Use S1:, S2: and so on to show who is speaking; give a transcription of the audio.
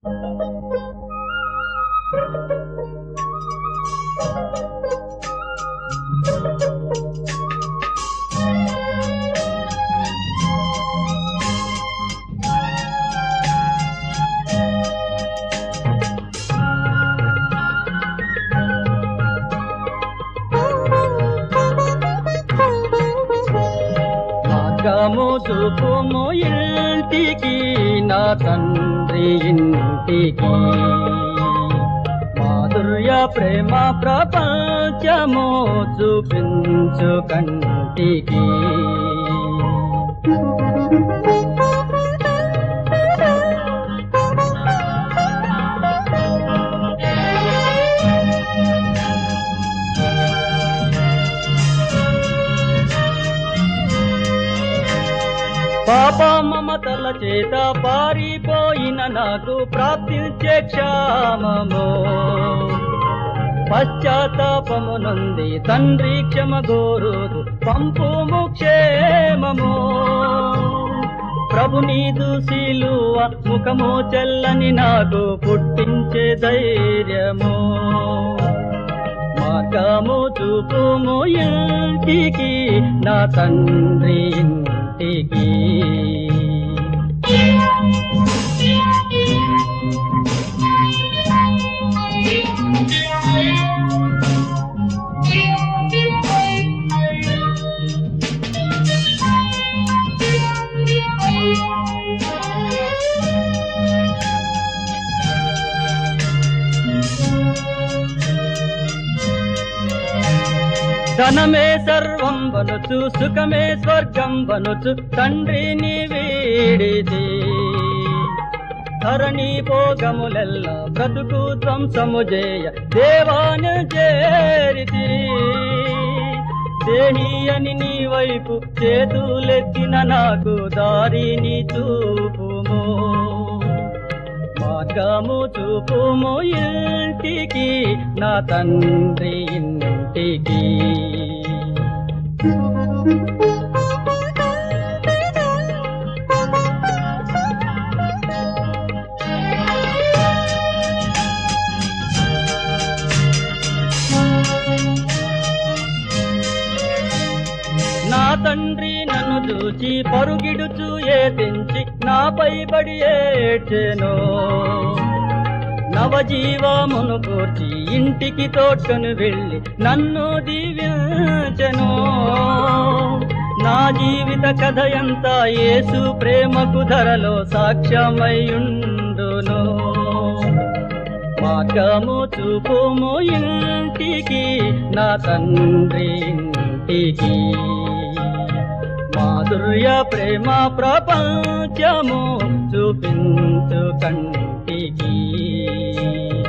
S1: మార్గము చూపుము ఇంటికి నా తండ్రి ఇంటికి మాధుర్య ప్రేమ ప్రపంచము చూపించు కంటికి పాప మమతల చేత పారిపోయిన నాకు ప్రాప్తించే క్షామము పశ్చాత్తాపము నుండి తండ్రి క్షమ గోరుదు పంపుము క్షేమము ప్రభు నీదు శీలువ ముఖము చెల్లని నాకు పుట్టించే ధైర్యము మార్గము చూపుము ఇంటికి నా తండ్రి ఇంటికి ధనమే సర్వం వనుచు సుఖమే స్వర్గం వనుచు తండ్రిని వీడిది ధరణి భోగములెల్ల బ్రతుకు ధ్వంసము చేయ దేవాను చేరితి దేహి అని నీ వైపు చేతులెత్తిన నాకు దారిని చూపుము మార్గము చూపుము ఇంటికి నా తండ్రి ఇంటికి నా తండ్రి నన్ను చూచి పరుగిడుచు ఏతించి నాపై పడి ఏడ్చెను నవజీవమును కూర్చి ఇంటికి తోడ్కొని వెళ్ళి నన్ను దీవించెను నా జీవిత కథ ఎంత యేసు ప్రేమకు ధరలో సాక్ష్యమయ్యుండును మార్గము చూపుము ఇంటికి నా తండ్రి ఇంటికి మాధుర్య ప్రేమ ప్రపంచము చూపించు కంటికి